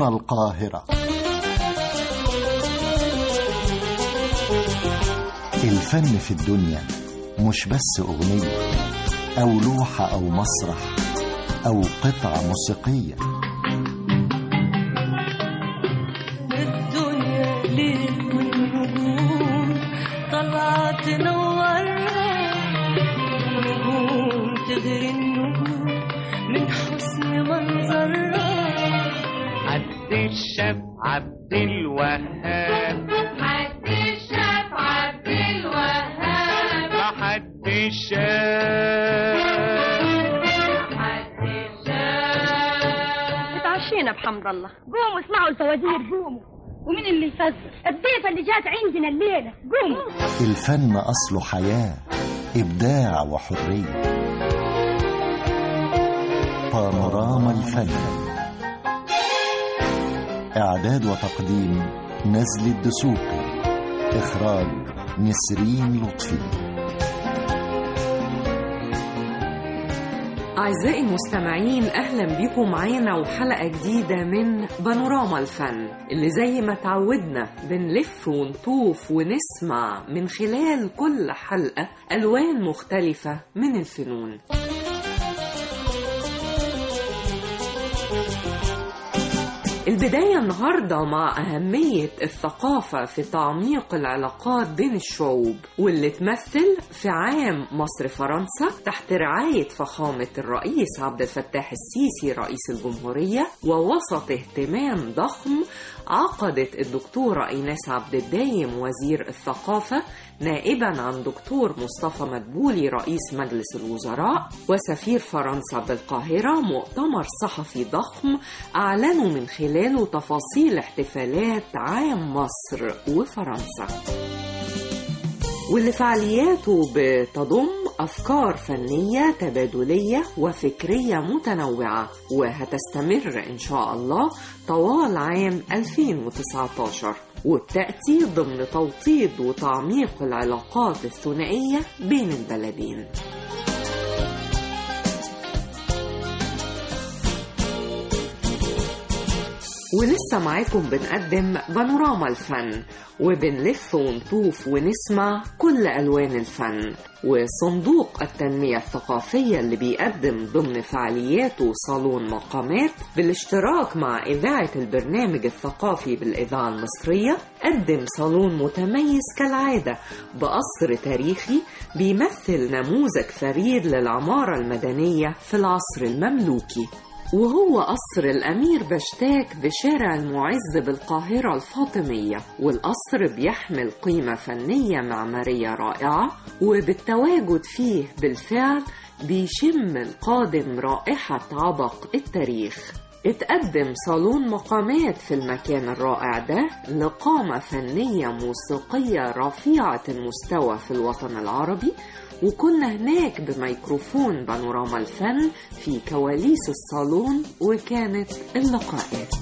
صالون القاهرة الفن في الدنيا مش بس أغنية أو لوحة أو مسرح أو قطعة موسيقية الدنيا ليل والنجوم طلعت تنورها نجوم تغري النجوم من حسن منظرها عبد الشاب عبد الوهاب حد الشاف عبد الوهاب حد الشاب حد الشاف اتعشينا بحمد الله قوموا اسمعوا الفوازير قوموا ومين اللي يفزر الضيفة اللي جات عندنا الليلة قوموا الفن أصله حياة إبداع وحرية بانوراما الفن إعداد وتقديم نزل الدسوقي إخراج نسرين لطفي أعزائي المستمعين أهلا بيكم معانا وحلقة جديدة من بانوراما الفن اللي زي ما تعودنا بنلف ونطوف ونسمع من خلال كل حلقة ألوان مختلفة من الفنون البداية النهاردة مع أهمية الثقافة في تعميق العلاقات بين الشعوب واللي تمثل في عام مصر فرنسا تحت رعاية فخامة الرئيس عبد الفتاح السيسي رئيس الجمهورية ووسط اهتمام ضخم عقدت الدكتورة إيناس عبد الدايم وزير الثقافة نائبا عن دكتور مصطفى مدبولي رئيس مجلس الوزراء وسفير فرنسا بالقاهرة مؤتمر صحفي ضخم أعلنوا من خلاله تفاصيل احتفالات عام مصر وفرنسا واللي فعالياته بتضم أفكار فنية تبادلية وفكرية متنوعة وهتستمر إن شاء الله طوال عام 2019 وبتأتي ضمن توطيد وتعميق العلاقات الثنائية بين البلدين ولسه معاكم بنقدم بانوراما الفن وبنلف ونطوف ونسمع كل ألوان الفن وصندوق التنمية الثقافية اللي بيقدم ضمن فعالياته صالون مقامات بالاشتراك مع إذاعة البرنامج الثقافي بالإذاعة المصرية قدم صالون متميز كالعادة بقصر تاريخي بيمثل نموذج فريد للعمارة المدنية في العصر المملوكي وهو قصر الأمير بشتاك بشارع المعز بالقاهرة الفاطمية والقصر بيحمل قيمة فنية معمارية رائعة وبالتواجد فيه بالفعل بيشم القادم رائحة عبق التاريخ اتقدم صالون مقامات في المكان الرائع ده لقامة فنية موسيقية رفيعة المستوى في الوطن العربي وكنا هناك بميكروفون بانوراما الفن في كواليس الصالون وكانت اللقاءات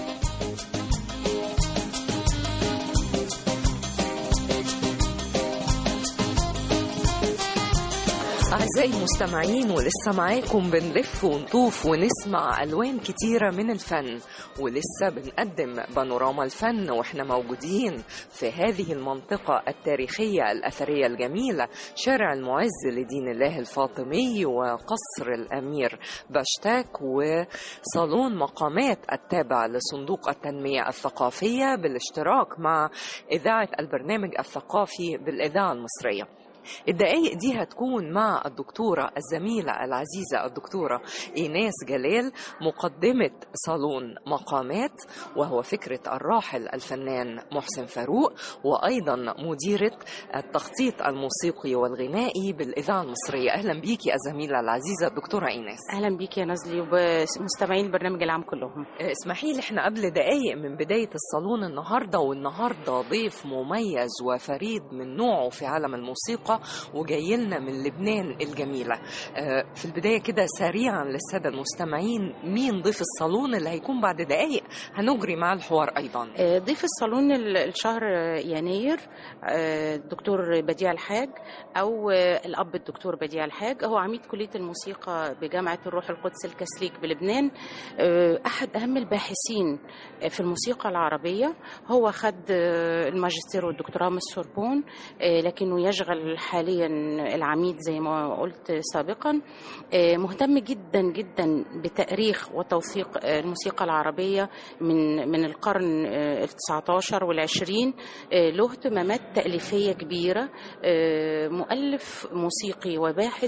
أعزائي المستمعين ولسه معاكم بنلف ونطوف ونسمع ألوان كتيرة من الفن ولسه بنقدم بانوراما الفن وإحنا موجودين في هذه المنطقة التاريخية الأثرية الجميلة شارع المعز لدين الله الفاطمي وقصر الأمير بشتاك وصالون مقامات التابع لصندوق التنمية الثقافية بالاشتراك مع إذاعة البرنامج الثقافي بالإذاعة المصرية الدقايق دي هتكون مع الدكتورة الزميلة العزيزة الدكتورة إيناس جلال مقدمة صالون مقامات وهو فكرة الراحل الفنان محسن فاروق وأيضا مديرة التخطيط الموسيقي والغنائي بالإذاعة المصرية أهلا بيكي الزميلة العزيزة الدكتورة إيناس اهلا بيك يا نزلي ومستمعين البرنامج العام كلهم اسمحي لي احنا قبل دقايق من بداية الصالون النهاردة والنهاردة ضيف مميز وفريد من نوعه في عالم الموسيقى الموسيقى وجاي لنا من لبنان الجميلة آه، في البداية كده سريعا للسادة المستمعين مين ضيف الصالون اللي هيكون بعد دقايق هنجري مع الحوار أيضا آه، ضيف الصالون ال- الشهر آه، يناير آه، الدكتور بديع الحاج او آه، الاب الدكتور بديع الحاج هو عميد كليه الموسيقى بجامعه الروح القدس الكاثوليك بلبنان آه، احد اهم الباحثين في الموسيقى العربيه هو خد آه، الماجستير والدكتوراه من السوربون آه، لكنه يشغل حاليا العميد زي ما قلت سابقا آه، مهتم جدا جدا بتاريخ وتوثيق آه، الموسيقى العربيه من من القرن ال 19 وال 20 آه، له اهتمامات تأليفية كبيرة آه، مؤلف موسيقي وباحث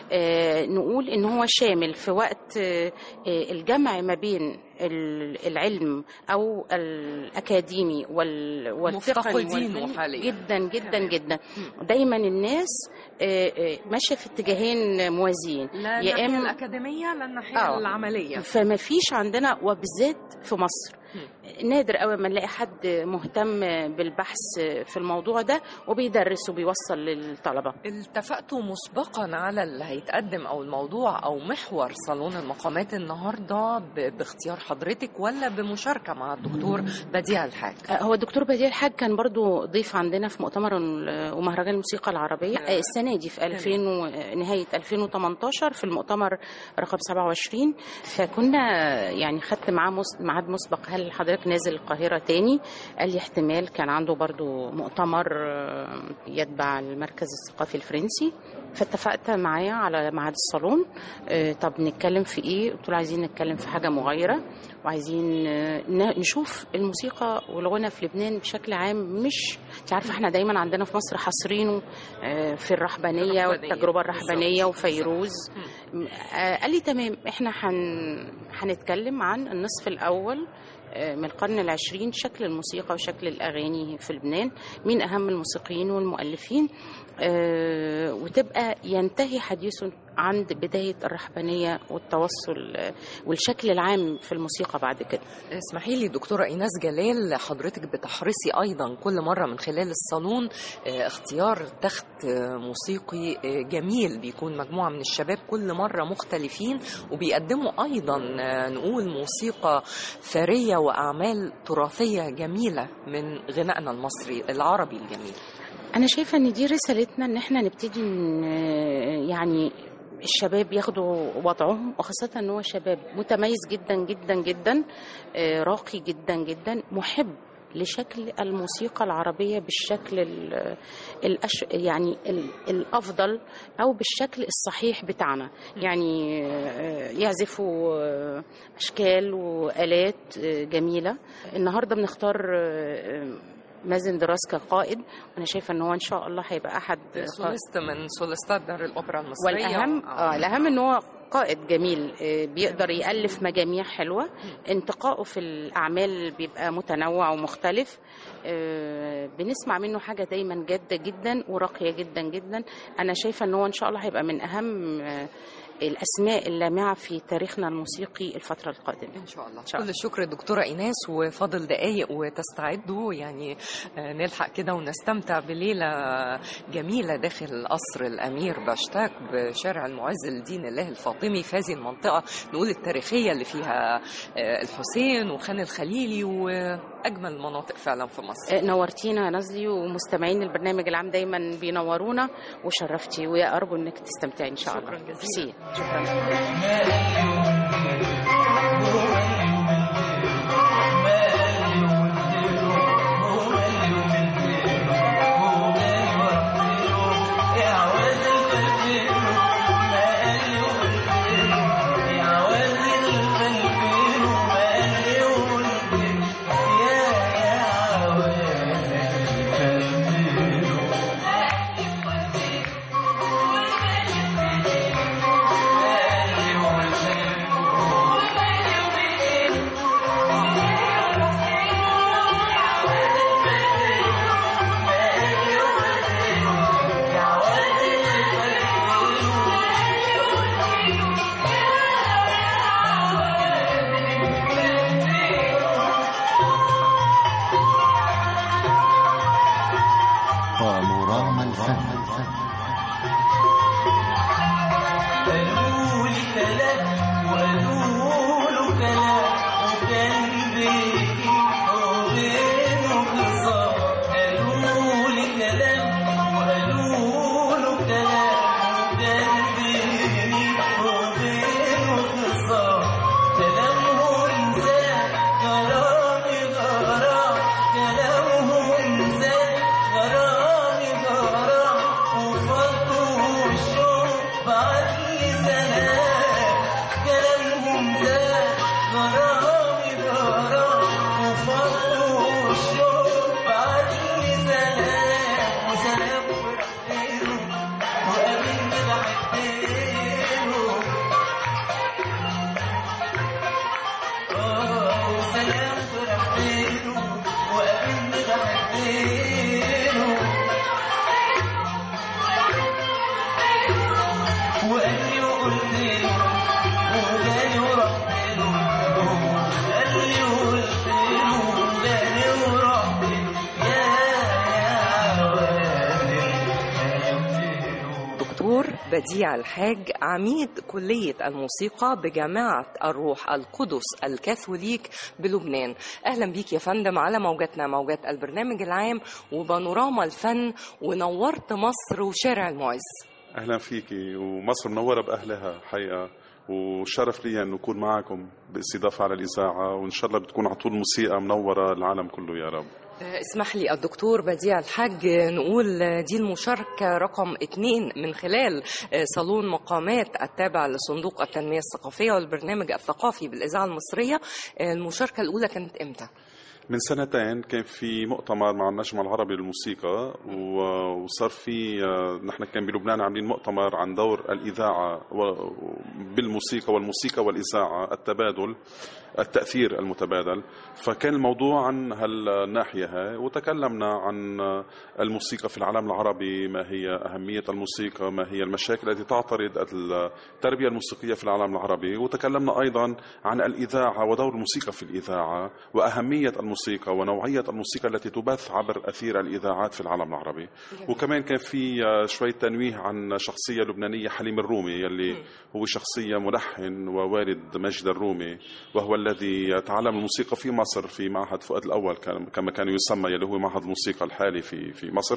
آه، نقول إن هو شامل في وقت آه، آه، الجمع ما بين ال- العلم أو الأكاديمي وال- والتقني مفتقدينه والفني حاليا. جدا جدا تمام. جدا دايما الناس آه، آه، ماشية في اتجاهين موازيين لا يا الناحية إما الأكاديمية لا الناحية آه. العملية فما فيش عندنا وبالذات في مصر نادر قوي ما نلاقي حد مهتم بالبحث في الموضوع ده وبيدرس وبيوصل للطلبه اتفقتوا مسبقا على اللي هيتقدم او الموضوع او محور صالون المقامات النهارده ب- باختيار حضرتك ولا بمشاركه مع الدكتور بديع الحاج هو الدكتور بديع الحاج كان برضو ضيف عندنا في مؤتمر ال- ومهرجان الموسيقى العربية آه. السنة دي في 2000 و- نهاية 2018 في المؤتمر رقم 27 فكنا يعني خدت معاه مس- ميعاد مسبق هل حضرتك نازل القاهرة تاني قال لي احتمال كان عنده برضو مؤتمر آه، يتبع المركز الثقافي الفرنسي فاتفقت معاه على ميعاد الصالون آه، طب نتكلم في ايه قلت له عايزين نتكلم في حاجة مغايرة وعايزين آه، ن- نشوف الموسيقى والغنى في لبنان بشكل عام مش انت عارفه احنا دايما عندنا في مصر حاصرينه آه، في الرهبانيه الرهبانية. والتجربه الرهبانيه بالظبط. وفيروز آه، قال لي تمام احنا هن... هنتكلم عن النصف الاول آه، من القرن العشرين شكل الموسيقى وشكل الأغاني في لبنان مين أهم الموسيقيين والمؤلفين آه، وتبقى ينتهي حديثه عند بداية الرهبانية والتوصل آه، والشكل العام في الموسيقى بعد كده اسمحي لي دكتورة إيناس جلال حضرتك بتحرصي أيضا كل مرة من خلال الصالون آه، اختيار تخت آه، موسيقي آه، جميل بيكون مجموعة من الشباب كل مرة مختلفين وبيقدموا أيضا آه، نقول موسيقى ثرية وأعمال تراثية جميلة من غنائنا المصري العربي الجميل أنا شايفة إن دي رسالتنا إن إحنا نبتدي ن- يعني الشباب ياخدوا وضعهم وخاصة إن هو شباب متميز جدا جدا جدا آه، راقي جدا جدا محب لشكل الموسيقى العربية بالشكل ال- الأش... يعني ال... الأفضل أو بالشكل الصحيح بتاعنا يعني آه، يعزفوا آه، أشكال وآلات آه، جميلة النهاردة بنختار آه، مازن دراس كقائد وانا شايفه ان هو ان شاء الله هيبقى احد سوليست من سوليستات دار الأوبرا المصرية والاهم اه الاهم ان هو قائد جميل آه، بيقدر يالف مجاميع حلوه انتقائه في الاعمال بيبقى متنوع ومختلف آه، بنسمع منه حاجه دايما جاده جدا وراقيه جدا جدا انا شايفه ان هو ان شاء الله هيبقى من اهم آه، الاسماء اللامعه في تاريخنا الموسيقي الفتره القادمه ان شاء الله شاء كل الشكر دكتوره ايناس وفاضل دقايق وتستعدوا يعني آه، نلحق كده ونستمتع بليله جميله داخل قصر الامير بشتاك بشارع المعز لدين الله الفاطمي في هذه المنطقه نقول التاريخيه اللي فيها آه، الحسين وخان الخليلي واجمل المناطق فعلا في مصر آه، نورتينا يا نازلي ومستمعين البرنامج العام دايما بينورونا وشرفتي ويا ارجو انك تستمتعي ان شاء الله شكراً جزيلاً. ميرسي. شكرا بانوراما الفن بديع الحاج عميد كلية الموسيقى بجامعة الروح القدس الكاثوليك بلبنان أهلا بيك يا فندم على موجاتنا موجات البرنامج العام وبانوراما الفن ونورت مصر وشارع المعز اهلا فيكي ومصر منوره باهلها حقيقه وشرف لي انه اكون معكم باستضافه على الاذاعه وان شاء الله بتكون على طول موسيقى منوره العالم كله يا رب اسمح لي الدكتور بديع الحاج نقول دي المشاركة رقم اثنين من خلال صالون مقامات التابع لصندوق التنمية الثقافية والبرنامج الثقافي بالإذاعة المصرية المشاركة الأولى كانت إمتى؟ من سنتين كان في مؤتمر مع النجم العربي للموسيقى و- وصار في آه، نحن كان بلبنان عاملين مؤتمر عن دور الإذاعة و- بالموسيقى والموسيقى والإذاعة التبادل التأثير المتبادل فكان الموضوع عن هالناحية هاي وتكلمنا عن الموسيقى في العالم العربي ما هي أهمية الموسيقى ما هي المشاكل التي تعترض التربية الموسيقية في العالم العربي وتكلمنا أيضا عن الإذاعة ودور الموسيقى في الإذاعة وأهمية الموسيقى ونوعية الموسيقى التي تبث عبر أثير الإذاعات في العالم العربي وكمان كان في شوية تنويه عن شخصية لبنانية حليم الرومي يلي هو شخصية ملحن ووالد مجد الرومي وهو الذي تعلم الموسيقى في مصر في معهد فؤاد الأول كان- كما كان يسمى يلي هو معهد الموسيقى الحالي في في مصر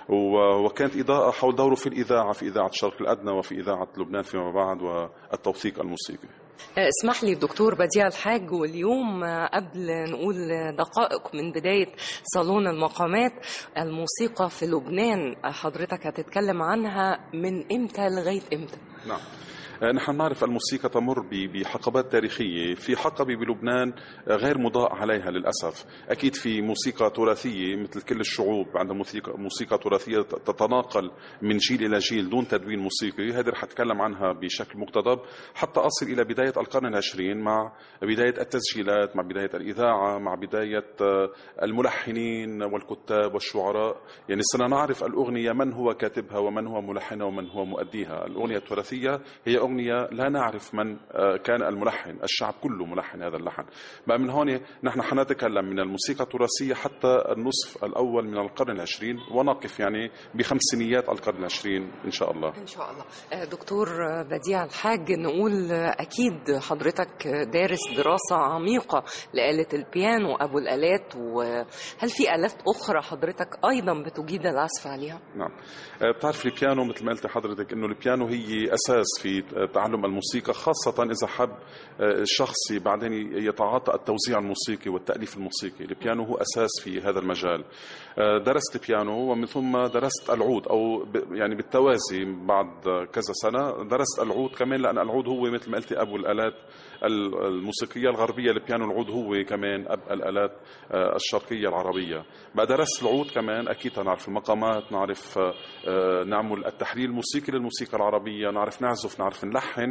و- وكانت إضاءة حول دوره في الإذاعة في إذاعة الشرق الأدنى وفي إذاعة لبنان فيما بعد والتوثيق الموسيقي اسمح لي دكتور بديع الحاج واليوم قبل نقول دقائق من بداية صالون المقامات الموسيقى في لبنان حضرتك هتتكلم عنها من امتى لغاية امتى نعم آه، نحن نعرف الموسيقى تمر ب- بحقبات تاريخية في حقبة بلبنان آه، غير مضاء عليها للأسف أكيد في موسيقى تراثية مثل كل الشعوب عندها موسيقى, موسيقى تراثية ت- تتناقل من جيل إلى جيل دون تدوين موسيقي هذه رح أتكلم عنها بشكل مقتضب حتى أصل إلى بداية القرن العشرين مع بداية التسجيلات مع بداية الإذاعة مع بداية آه، الملحنين والكتاب والشعراء يعني صرنا نعرف الأغنية من هو كاتبها ومن هو ملحنها ومن هو مؤديها الأغنية التراثية هي أغنية لا نعرف من آه، كان الملحن الشعب كله ملحن هذا اللحن بقى من هون نحن حنتكلم من الموسيقى التراثية حتى النصف الأول من القرن العشرين ونقف يعني بخمسينيات القرن العشرين إن شاء الله إن شاء الله آه، دكتور بديع الحاج نقول آه، أكيد حضرتك دارس دراسة عميقة لآلة البيانو أبو الآلات وهل في آلات أخرى حضرتك أيضا بتجيد العزف عليها؟ نعم آه، بتعرف البيانو مثل ما قلت حضرتك انه البيانو هي اساس في تعلم الموسيقى خاصه اذا حب آه، الشخص بعدين يتعاطى التوزيع الموسيقي والتاليف الموسيقي البيانو هو اساس في هذا المجال آه، درست البيانو ومن ثم درست العود او ب- يعني بالتوازي بعد كذا سنه درست العود كمان لان العود هو مثل ما قلتي ابو الالات ال- الموسيقيه الغربيه البيانو العود هو كمان اب الالات آه، الشرقيه العربيه بقى درست العود كمان اكيد نعرف المقامات نعرف آه، آه، نعمل التحليل الموسيقي للموسيقى العربيه نعرف نعزف نعرف نلحن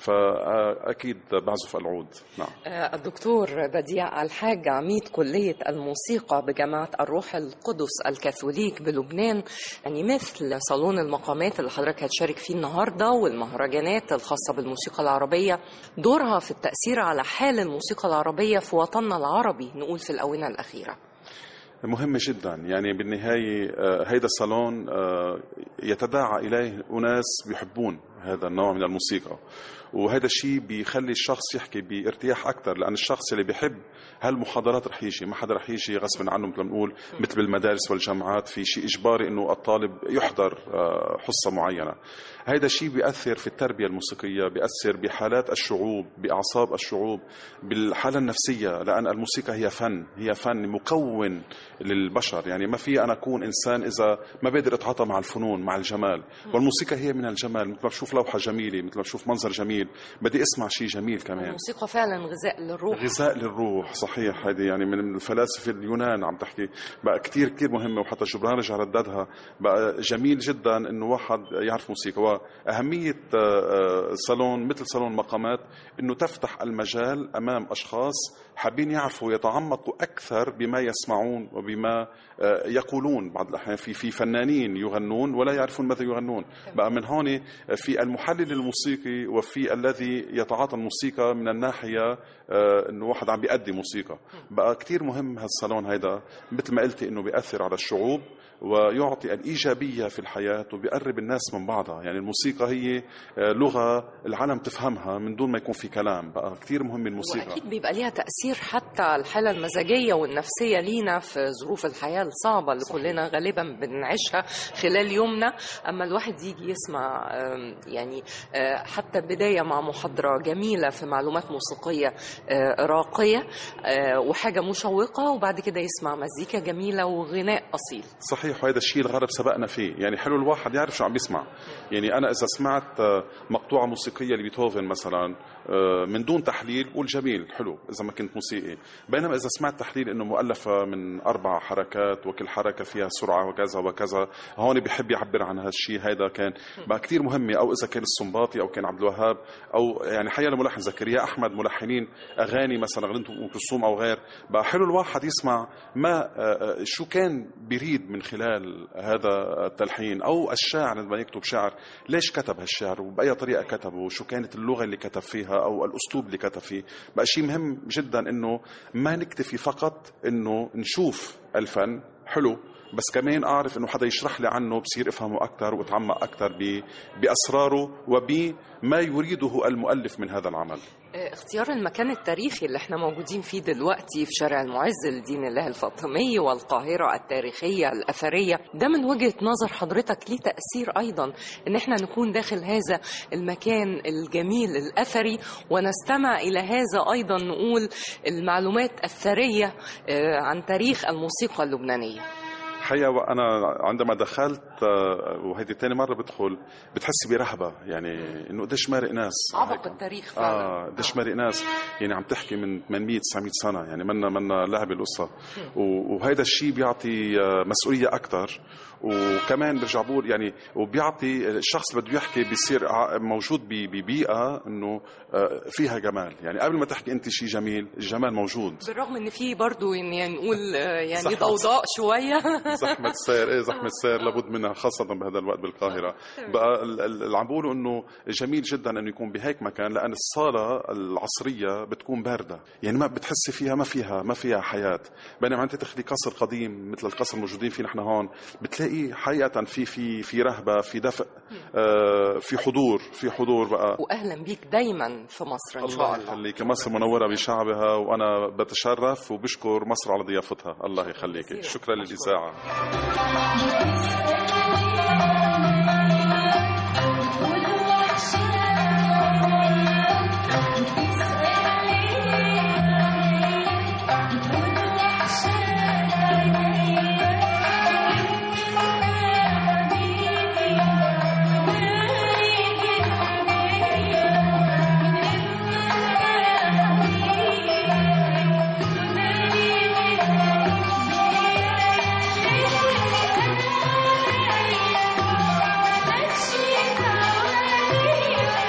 فاكيد بعزف العود نعم آه، الدكتور بديع الحاج عميد كلية الموسيقى بجامعة الروح القدس الكاثوليك بلبنان يعني مثل صالون المقامات اللي حضرتك هتشارك فيه النهاردة والمهرجانات الخاصة بالموسيقى العربية دورها في التأثير على حال الموسيقى العربية في وطننا العربي نقول في الآونة الأخيرة مهمة جدا يعني بالنهاية آه، هيدا الصالون آه، يتداعى إليه أناس بيحبون هذا النوع من الموسيقى وهذا الشيء بيخلي الشخص يحكي بارتياح أكثر لأن الشخص اللي بيحب هالمحاضرات رح يجي ما حدا رح يجي غصبا عنه مثل ما بنقول مثل بالمدارس والجامعات في شيء إجباري إنه الطالب يحضر آه، حصة معينة هذا الشيء بيأثر في التربية الموسيقية بيأثر بحالات الشعوب بأعصاب الشعوب بالحالة النفسية لأن الموسيقى هي فن هي فن مكون للبشر يعني ما في أنا أكون إنسان إذا ما بقدر أتعاطى مع الفنون مع الجمال والموسيقى هي من الجمال مثل ما بشوف لوحة جميلة مثل ما بشوف منظر جميل بدي أسمع شيء جميل كمان الموسيقى فعلا غذاء للروح غذاء للروح صحيح هذه يعني من الفلاسفه اليونان عم تحكي بقى كتير كتير مهمه وحتى جبران رجع رددها بقى جميل جدا انه واحد يعرف موسيقى واهميه آه، آه، صالون مثل صالون مقامات انه تفتح المجال امام اشخاص حابين يعرفوا يتعمقوا اكثر بما يسمعون وبما آه، يقولون بعض الاحيان في في فنانين يغنون ولا يعرفون ماذا يغنون بقى من هون في المحلل الموسيقي وفي الذي يتعاطى الموسيقى من الناحيه آه، انه واحد عم بيأدي موسيقى بقى كتير مهم هالصالون هيدا مثل ما قلتي انه بيأثر على الشعوب ويعطي الإيجابية في الحياة وبيقرب الناس من بعضها يعني الموسيقى هي آه، لغة العالم تفهمها من دون ما يكون في كلام بقى كتير مهم الموسيقى واكيد بيبقى ليها تاثير حتى الحاله المزاجيه والنفسيه لينا في ظروف الحياه الصعبه اللي كلنا غالبا بنعيشها خلال يومنا اما الواحد يجي يسمع آم، يعني آه، حتى بدايه مع محاضره جميله في معلومات موسيقيه آه، راقيه آه، وحاجه مشوقه وبعد كده يسمع مزيكا جميله وغناء اصيل صحيح وهذا الشيء الغرب سبقنا فيه يعني حلو الواحد يعرف شو عم بيسمع يعني أنا إذا سمعت آه، مقطوعة موسيقية لبيتهوفن مثلا آه، من دون تحليل بقول جميل حلو إذا ما كنت موسيقي بينما إذا سمعت تحليل إنه مؤلفة من أربع حركات وكل حركة فيها سرعة وكذا وكذا هون بيحب يعبر عن هالشيء هيدا كان بقى كتير مهمة أو إذا كان السنباطي أو كان عبد الوهاب أو يعني حيا الملحن زكريا أحمد ملحنين أغاني مثلا غنت أم كلثوم أو غير بقى حلو الواحد يسمع ما آه، آه، شو كان بيريد من خلال هذا التلحين أو الشاعر لما يكتب شعر ليش كتب هالشعر وبأي طريقة كتبه وشو كانت اللغة اللي كتب فيها أو الأسلوب اللي كتب فيه بقى شيء مهم جدا إنه ما نكتفي فقط إنه نشوف الفن حلو بس كمان اعرف انه حدا يشرح لي عنه بصير افهمه اكثر واتعمق اكثر ب- باسراره وبما يريده المؤلف من هذا العمل آه، اختيار المكان التاريخي اللي احنا موجودين فيه دلوقتي في شارع المعز لدين الله الفاطمي والقاهرة التاريخية الأثرية ده من وجهة نظر حضرتك ليه تأثير أيضا إن احنا نكون داخل هذا المكان الجميل الأثري ونستمع إلى هذا أيضا نقول المعلومات الثرية آه، عن تاريخ الموسيقى اللبنانية حقيقة وأنا عندما دخلت آه، وهيدي تاني مرة بدخل بتحسي برهبة يعني إنه قديش مارق ناس عبق التاريخ فعلا اه قديش مارق ناس يعني عم تحكي من 800 900 سنه يعني منا منا لعبه القصه و- وهيدا الشيء بيعطي آه، مسؤوليه اكثر وكمان برجع بقول يعني وبيعطي الشخص اللي بده يحكي بيصير ع- موجود ب- ببيئه انه آه، فيها جمال يعني قبل ما تحكي انت شيء جميل الجمال موجود بالرغم ان في برضو يعني نقول آه، يعني زحمة. ضوضاء شويه زحمة السير ايه زحمة السير لابد منها خاصة بهذا الوقت بالقاهرة بقى ال- ال- اللي عم بقوله انه جميل جدا انه يكون بهيك مكان لان الصالة العصرية بتكون باردة يعني ما بتحسي فيها ما فيها ما فيها حياة بينما انت تاخذي قصر قديم مثل القصر الموجودين فيه نحن هون بتلاقي حقيقة في في في رهبة في دفء آه في حضور في حضور بقى واهلا بيك دايما في مصر ان شاء الله الله يخليك مصر منورة بشعبها وأنا بتشرف وبشكر مصر على ضيافتها الله يخليك شكرا للإذاعة Yeah.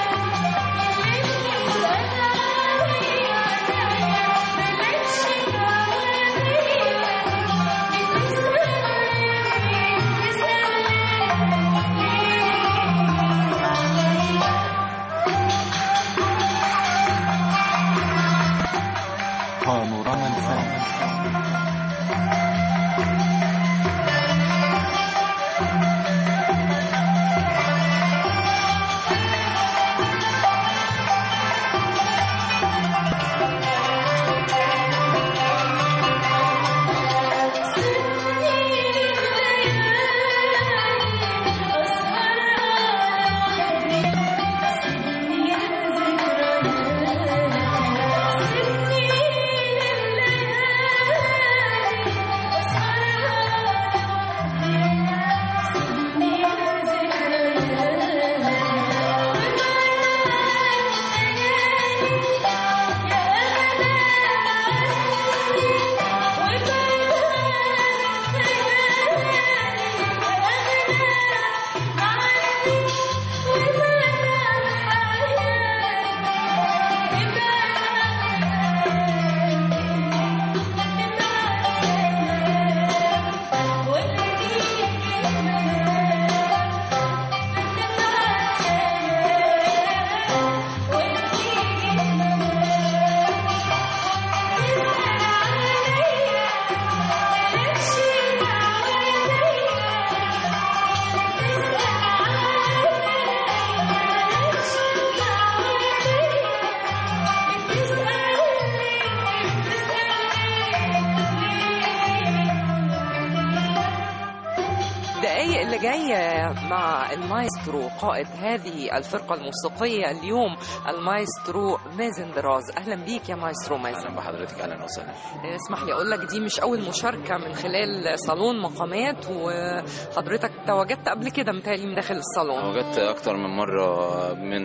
الدقايق اللي جاية مع المايسترو قائد هذه الفرقة الموسيقية اليوم المايسترو مازن دراز أهلا بيك يا مايسترو مازن اهلا بحضرتك اهلا وسهلا اسمح لي أقول لك دي مش أول مشاركة من خلال صالون مقامات وحضرتك تواجدت قبل كده متهيألي من داخل الصالون وجدت اكتر من مره من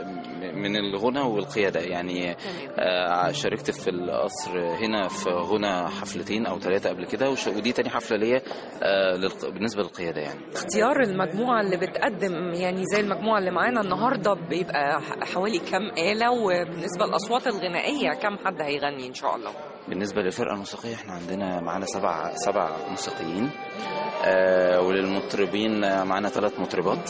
من الغنى والقياده يعني آه، شاركت في القصر هنا في غنى حفلتين او ثلاثه قبل كده وش- ودي تاني حفله ليا آه، للق- بالنسبه للقياده يعني اختيار المجموعة اللي بتقدم يعني زي المجموعة اللي معانا النهاردة بيبقى ح- حوالي كم آلة وبالنسبة للأصوات الغنائية كم حد هيغني إن شاء الله بالنسبه للفرقه الموسيقيه احنا عندنا معانا سبع سبع موسيقيين آه، وللمطربين آه، معانا ثلاث مطربات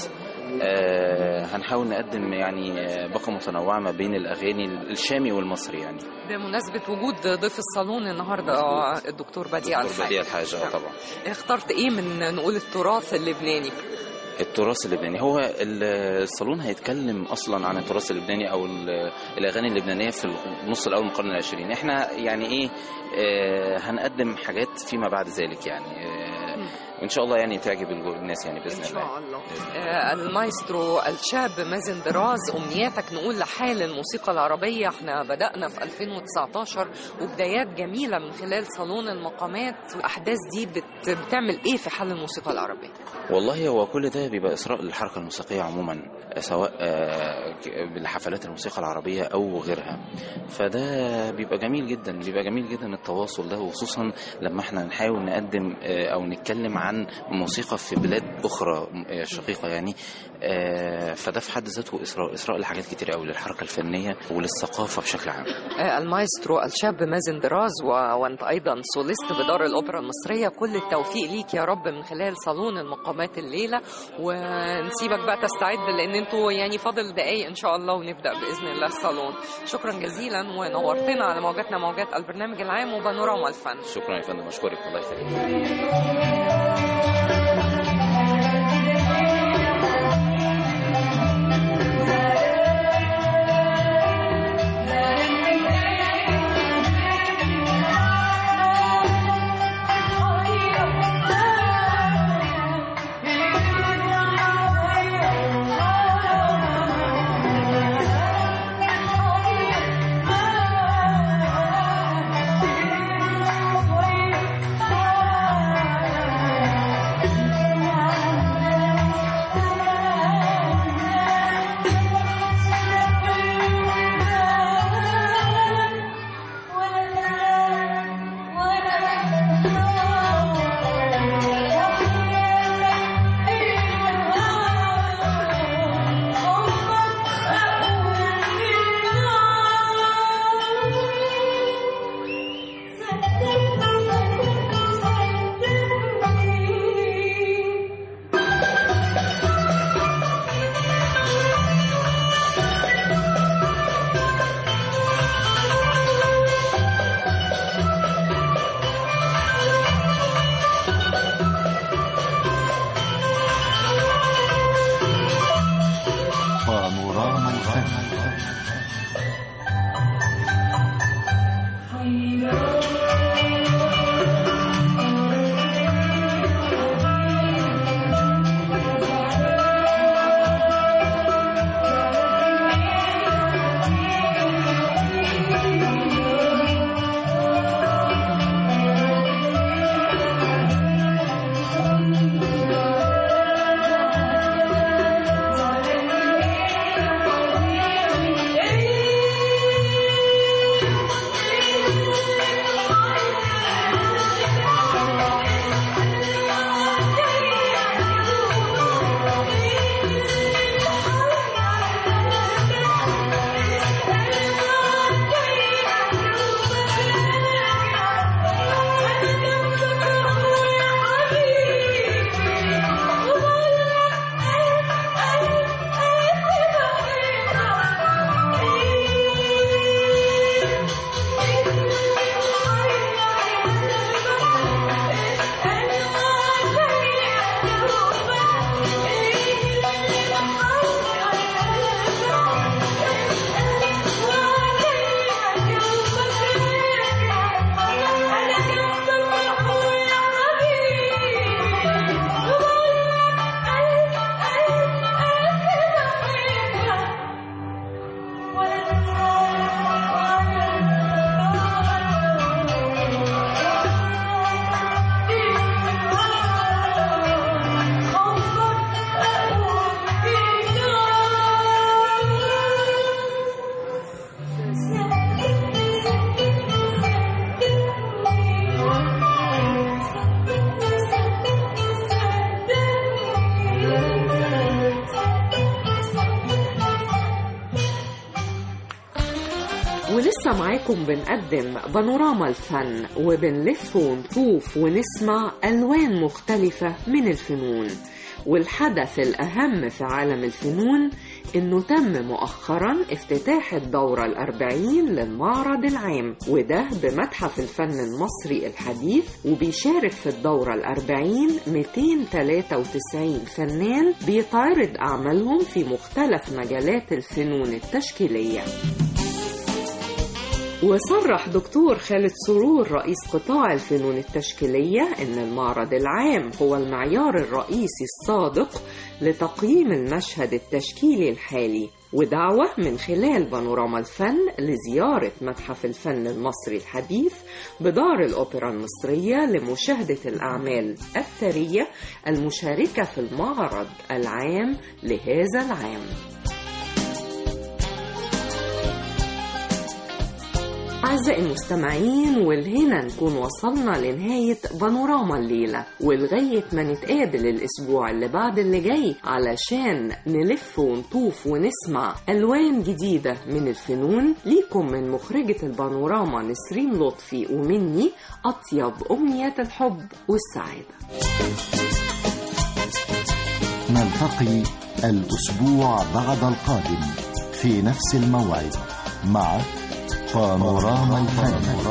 آه، هنحاول نقدم يعني آه، باقه متنوعه ما بين الاغاني الشامي والمصري يعني بمناسبة وجود ضيف الصالون النهاردة آه، الدكتور بديع دكتور بديع الحاج آه، طبعا اخترت ايه من نقول التراث اللبناني التراث اللبناني هو ال- الصالون هيتكلم اصلا عن التراث اللبناني او ال- الاغاني اللبنانيه في النص الاول من القرن العشرين احنا يعني ايه آه هنقدم حاجات فيما بعد ذلك يعني آه وان شاء الله يعني تعجب الجو- الناس يعني باذن ان الله شاء الله آه، المايسترو الشاب مازن دراز امنياتك نقول لحال الموسيقى العربيه احنا بدانا في 2019 وبدايات جميله من خلال صالون المقامات والاحداث دي بت- بتعمل ايه في حال الموسيقى العربيه والله هو كل ده بيبقى إثراء للحركة الموسيقية عموما سواء آه، ك- بالحفلات الموسيقى العربية أو غيرها فده بيبقى جميل جدا بيبقى جميل جدا التواصل ده وخصوصا لما احنا نحاول نقدم آه، أو نتكلم عن موسيقى في بلاد أخرى آه، شقيقة يعني آه، فده في حد ذاته إثراء إثراء لحاجات كتير قوي للحركة الفنية وللثقافة بشكل عام آه، المايسترو الشاب مازن دراز و... وانت ايضا سوليست بدار الاوبرا المصريه كل التوفيق ليك يا رب من خلال صالون المقامات الليله ونسيبك بقى تستعد لان انتوا يعني فاضل دقايق ان شاء الله ونبدا باذن الله الصالون شكرا جزيلا ونورتنا على موجاتنا موجات البرنامج العام وبانوراما الفن شكرا يا فندم أشكرك الله يخليك Thank you. معاكم بنقدم بانوراما الفن وبنلف ونطوف ونسمع ألوان مختلفة من الفنون والحدث الأهم في عالم الفنون إنه تم مؤخرا افتتاح الدورة الأربعين للمعرض العام وده بمتحف الفن المصري الحديث وبيشارك في الدورة الأربعين 293 فنان بيتعرض أعمالهم في مختلف مجالات الفنون التشكيلية وصرح دكتور خالد سرور رئيس قطاع الفنون التشكيلية أن المعرض العام هو المعيار الرئيسي الصادق لتقييم المشهد التشكيلي الحالي ودعوة من خلال بانوراما الفن لزيارة متحف الفن المصري الحديث بدار الأوبرا المصرية لمشاهدة الأعمال الثرية المشاركة في المعرض العام لهذا العام أعزائي المستمعين والهنا نكون وصلنا لنهاية بانوراما الليلة ولغاية ما نتقابل الأسبوع اللي بعد اللي جاي علشان نلف ونطوف ونسمع ألوان جديدة من الفنون ليكم من مخرجة البانوراما نسرين لطفي ومني أطيب أمنيات الحب والسعادة نلتقي الأسبوع بعد القادم في نفس الموعد مع بانوراما الفن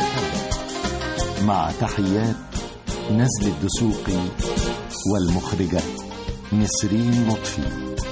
مع تحيات نزل الدسوقي والمخرجة نسرين لطفي